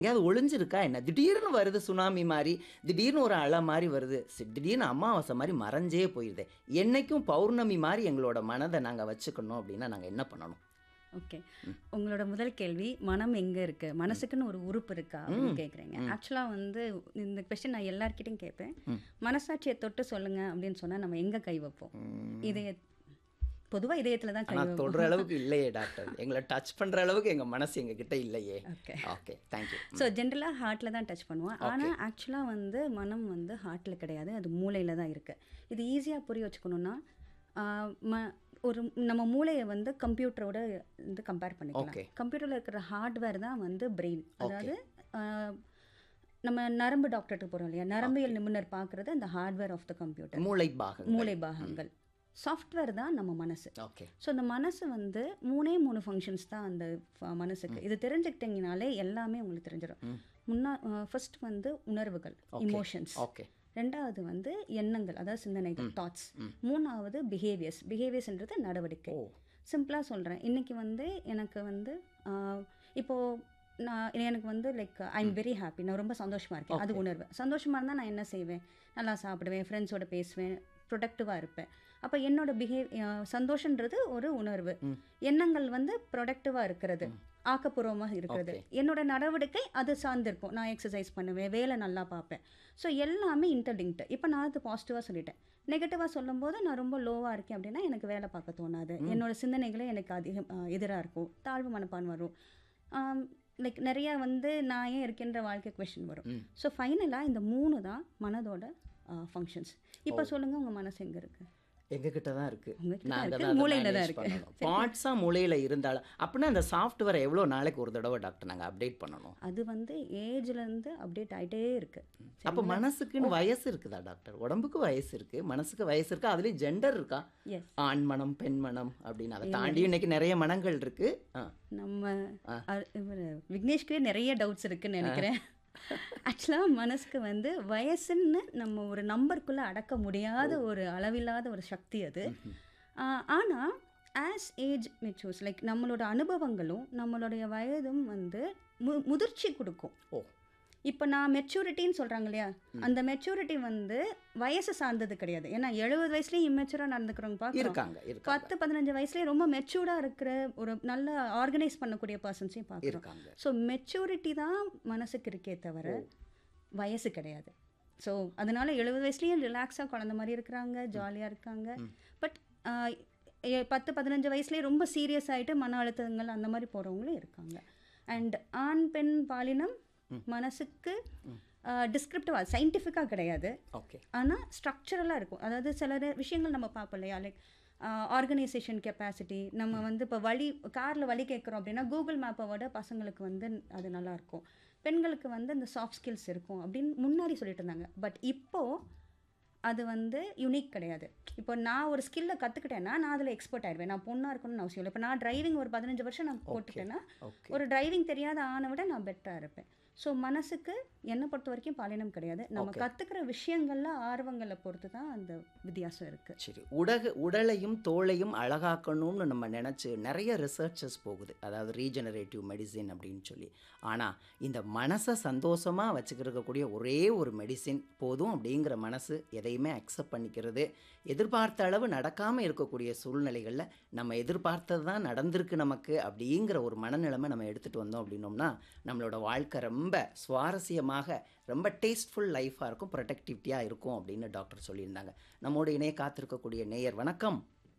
எங்கேயாவது ஒளிஞ்சிருக்கா என்ன திடீர்னு வருது சுனாமி மாதிரி திடீர்னு ஒரு அலை மாதிரி வருது சி- திடீர்னு அமாவாசை மாதிரி மறைஞ்சே போயிடுது என்னைக்கும் பௌர்ணமி மாதிரி எங்களோட மனதை நாங்கள் வச்சுக்கணும் அப்படின்னா நாங்கள் என்ன பண்ணணும் ஓகே உங்களோட முதல் கேள்வி மனம் எங்க இருக்கு மனசுக்குன்னு ஒரு உறுப்பு இருக்கா அப்படின்னு கேக்குறீங்க ஆக்சுவலா வந்து இந்த கொஸ்டின் நான் எல்லார்கிட்டயும் கேட்பேன் மனசாட்சியை தொட்டு சொல்லுங்க அப்படின்னு சொன்னா நம்ம எங்க கை வைப்போம் இதய பொதுவா இதயத்துல தான் கை ஆனால் வைப்போம் தொடுற அளவுக்கு இல்லையே டாக்டர் எங்களை டச் பண்ணுற அளவுக்கு எங்கள் மனசு எங்ககிட்ட இல்லையே ஓகே ஓகே தேங்க்யூ ஸோ ஜென்ரலாக ஹார்ட்டில் தான் டச் பண்ணுவோம் ஆனால் ஆக்சுவலாக வந்து மனம் வந்து ஹார்ட்டில் கிடையாது அது மூளையில் தான் இருக்குது இது ஈஸியாக புரிய வச்சுக்கணுன்னா ஆஹ், ம ஒரு நம்ம மூளையை வந்து கம்ப்யூட்டரோட வந்து கம்பேர் பண்ணிக்கலாம் Okay. கம்ப்யூட்டரில் இருக்கிற ஹார்ட்வேர் தான் வந்து பிரெயின் அதாவது ஆஹ், நம்ம நரம்பு டாக்டர்கிட்ட போகிறோம் இல்லையா நரம்பியல் நிபுணர் பார்க்குறது அந்த ஹார்ட்வேர் ஆஃப் த கம்ப்யூட்டர் மூளை பாகம் மூளை பாகங்கள் சாஃப்ட்வேர் தான் நம்ம மனசு ஓகே ஸோ இந்த மனசு வந்து மூணே மூணு ஃபங்க்ஷன்ஸ் தான் அந்த ஃப- மனசுக்கு இது தெரிஞ்சுக்கிட்டீங்கனாலே எல்லாமே உங்களுக்கு தெரிஞ்சிடும் முன்னா ஃபர்ஸ்ட் வந்து உணர்வுகள் இமோஷன்ஸ் ஓகே ரெண்டாவது வந்து எண்ணங்கள் அதாவது சிந்தனைகள் தாட்ஸ் மூணாவது பிஹேவியர்ஸ் பிஹேவியர்ஸ்ன்றது நடவடிக்கை ஓ சிம்பிளாக சொல்கிறேன் இன்னைக்கு வந்து எனக்கு வந்து ஆஹ், இப்போ நான் எனக்கு வந்து like I am very happy நான் ரொம்ப சந்தோஷமாக இருக்கேன் அது உணர்வு சந்தோஷமாக இருந்தால் நான் என்ன செய்வேன் நல்லா சாப்பிடுவேன் ஃப்ரெண்ட்ஸோட பேசுவேன் ப்ரொடக்டிவாக இருப்பேன் அப்போ என்னோட பிஹேவ் சந்தோஷன்றது ஒரு உணர்வு எண்ணங்கள் வந்து ப்ரொடக்டிவாக இருக்கிறது ஆக்கப்பூர்வமாக இருக்கிறது என்னோட நடவடிக்கை அது சார்ந்திருக்கும் நான் எக்ஸசைஸ் பண்ணுவேன் வேலை நல்லா பார்ப்பேன் ஸோ எல்லாமே இன்டர்லிங்க்டு இப்போ நான் அது பாசிட்டிவாக சொல்லிட்டேன் நெகட்டிவாக சொல்லும்போது நான் ரொம்ப லோவாக இருக்கேன் அப்படின்னா எனக்கு வேலை பார்க்க தோணாது என்னோட சிந்தனைகளே எனக்கு அதிகம் எதிராக இருக்கும் தாழ்வு மனப்பான் வரும் லைக் நிறைய வந்து நான் ஏன் இருக்கின்ற வாழ்க்கை கொஷின் வரும் ஸோ ஃபைனலாக இந்த மூணு தான் மனதோட ஃபங்க்ஷன்ஸ் இப்போ சொல்லுங்கள் உங்கள் மனசு எங்கே இருக்குது எங்ககிட்ட தான் இருக்கு உங்ககிட்ட நாங்க இருக்கு, தான் மூளையில தான் மேனேஜ் இருக்கு. பண்ணணும் பார்ட்ஸாக மூளையில் இருந்தாலும் அப்படின்னா அந்த சாஃப்ட்வேரை எவ்வளோ நாளைக்கு ஒரு தடவை டாக்டர் நாங்கள் அப்டேட் பண்ணணும் அது வந்து ஏஜ்லேருந்து அப்டேட் ஆகிட்டே இருக்குது அப்போ மனசுக்குன்னு வயசு இருக்குதா டாக்டர் உடம்புக்கு வயசு இருக்கு மனசுக்கு வயசு இருக்கு அதுலேயும் ஜெண்டர் இருக்கா எஸ் ஆண் மனம் பெண் மனம் அப்படின்னு அதை தாண்டி இன்னைக்கு நிறைய மனங்கள் இருக்கு ஆ நம்ம அ- இவரு விக்னேஷ்க்கே நிறைய டவுட்ஸ் இருக்குன்னு நினைக்கிறேன் ஆக்சுவலாக மனசுக்கு வந்து வயசுன்னு நம்ம ஒரு நம்பருக்குள்ளே அடக்க முடியாத ஒரு அளவில்லாத ஒரு சக்தி அது ஆனால் ஆஸ் ஏஜ் மெச்சூர்ஸ் லைக் நம்மளோட அனுபவங்களும் நம்மளுடைய வயதும் வந்து மு முதிர்ச்சி கொடுக்கும் ஓ இப்போ நான் மெச்சூரிட்டின்னு சொல்கிறாங்க இல்லையா அந்த மெச்சூரிட்டி வந்து வயசு சார்ந்தது கிடையாது ஏன்னா எழுபது வயசுலேயும் இம்மெச்சூராக நடந்துக்கிறவங்க பார்க்குறோம் இருக்காங்க இருக்காங்க பத்து பதினஞ்சு வயசுலேயே ரொம்ப மெச்சூர்டாக இருக்கிற ஒரு நல்ல ஆர்கனைஸ் பண்ணக்கூடிய பர்சன்ஸையும் பார்க்குறோம் இருக்காங்க ஸோ மெச்சூரிட்டி தான் மனசுக்கு இருக்கே தவிர வயசு கிடையாது ஸோ அதனால எழுபது வயசுலேயும் ரிலாக்ஸாக குழந்த மாதிரி இருக்கிறாங்க ஜாலியாக இருக்காங்க பட் பத்து பதினஞ்சு வயசுலேயே ரொம்ப சீரியஸ் ஆகிட்டு மன அழுத்தங்கள் அந்த மாதிரி போகிறவங்களும் இருக்காங்க அண்ட் ஆண் பெண் பாலினம் மனசுக்கு டிஸ்கிரிப்டிவாக சயின்டிஃபிக்காக கிடையாது ஓகே ஆனால் ஸ்ட்ரக்சரலாக இருக்கும் அதாவது சில நே- விஷயங்கள் நம்ம பார்ப்போம் இல்லையா லைக் ஆர்கனைசேஷன் கெப்பாசிட்டி நம்ம வந்து இப்போ வழி காரில் வழி கேட்குறோம் அப்படின்னா கூகுள் மேப்பை விட பசங்களுக்கு வந்து அது நல்லா இருக்கும் பெண்களுக்கு வந்து இந்த சாஃப்ட் ஸ்கில்ஸ் இருக்கும் அப்படின்னு முன்னாடி சொல்லிட்டு இருந்தாங்க பட் இப்போது அது வந்து யுனிக் கிடையாது இப்போ நான் ஒரு ஸ்கில்லை கற்றுக்கிட்டேன்னா நான் அதில் எக்ஸ்பர்ட் ஆயிடுவேன் நான் பொண்ணாக இருக்கணும்னு அவசியம் இல்லை இப்போ நான் டிரைவிங் ஒரு பதினஞ்சு வருஷம் நான் போட்டுட்டேன்னா ஓகே ஒரு டிரைவிங் தெரியாத ஆணை விட நான் பெட்டராக இருப்பேன் ஸோ மனசுக்கு என்னை பொறுத்த வரைக்கும் பாலினம் கிடையாது நம்ம கற்றுக்கிற விஷயங்கள்ல ஆர்வங்களை பொறுத்து தான் அந்த வித்தியாசம் இருக்குது சரி உடக உடலையும் தோலையும் அழகாக்கணும்னு நம்ம நினச்சி நிறைய ரிசர்ச்சஸ் போகுது அதாவது ரீஜெனரேட்டிவ் மெடிசின் அப்படின்னு சொல்லி ஆனால் இந்த மனசை சந்தோஷமாக வச்சுக்கிறக்கூடிய ஒரே ஒரு மெடிசின் போதும் அப்படிங்கிற மனசு எதையுமே அக்செப்ட் பண்ணிக்கிறது எதிர்பார்த்த அளவு நடக்காமல் இருக்கக்கூடிய சூழ்நிலைகளில் நம்ம எதிர்பார்த்தது தான் நடந்திருக்கு நமக்கு அப்படிங்கிற ஒரு மனநிலைமை நம்ம எடுத்துகிட்டு வந்தோம் அப்படின்னோம்னா நம்மளோட வாழ்க்கை ரொம்ப சுவாரஸ்யமாக ரொம்ப டேஸ்ட்ஃபுல் லைஃபாக இருக்கும் ப்ரொடக்டிவிட்டியாக இருக்கும் அப்படின்னு டாக்டர் சொல்லியிருந்தாங்க நம்மோட இணைய காத்திருக்கக்கூடிய நேயர் வணக்கம்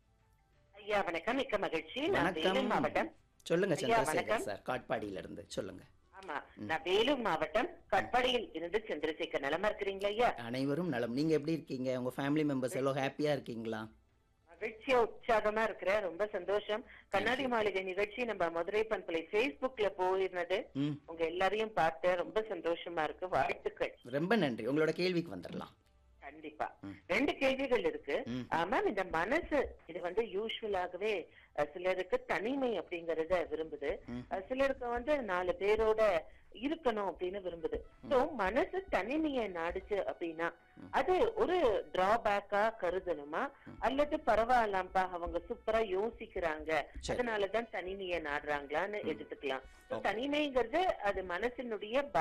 ஐயா வணக்கம் மிக்க மகிழ்ச்சி நான் வணக்கம் வேலூர் மாவட்டம் சொல்லுங்க ஐயா, சந்திரசேகர் வணக்கம். சார் காட்பாடியில இருந்து சொல்லுங்க ஆமா நான் வேலூர் மாவட்டம் கட்பாடியில் இருந்து சந்திரசேகர் நலமா இருக்கிறீங்களா ஐயா அனைவரும் நலம் நீங்க எப்படி இருக்கீங்க உங்க ஃபேமிலி மெம்பர்ஸ் எல்லாம் ஹாப்பியா இருக்கீங்களா மகிழ்ச்சியா உற்சாகமா இருக்கிறேன் ரொம்ப சந்தோஷம் கண்ணாடி மாளிகை நிகழ்ச்சி நம்ம மதுரை பண்பலை Facebookல போயிருந்தது ம் உங்க எல்லாரையும் பார்த்தேன் ரொம்ப சந்தோஷமா இருக்கு வாழ்த்துக்கள் ரொம்ப நன்றி உங்களோட கேள்விக்கு வந்துடலாம் கண்டிப்பா ரெண்டு கேள்விகள் இருக்கு ம். மேம் இந்த மனசு இது வந்து யூஸ்வலாகவே அஹ், சிலருக்கு தனிமை அப்படிங்கறத விரும்புது ம். அஹ், சிலருக்கு வந்து நாலு பேரோட இருக்கணும் அப்படின்னு விரும்புது சோ மனசு தனிமையை நாடுச்சு அப்படின்னா அது ஒரு டிராபேக்கா கருதணுமா அல்லது பரவாயில்லப்பா அவங்க சூப்பரா யோசிக்கிறாங்க சரி. அதனாலதான் தனிமையை நாடுறாங்களான்னு எடுத்துக்கலாம் So, தனிமைங்கிறது அது மனசினுடைய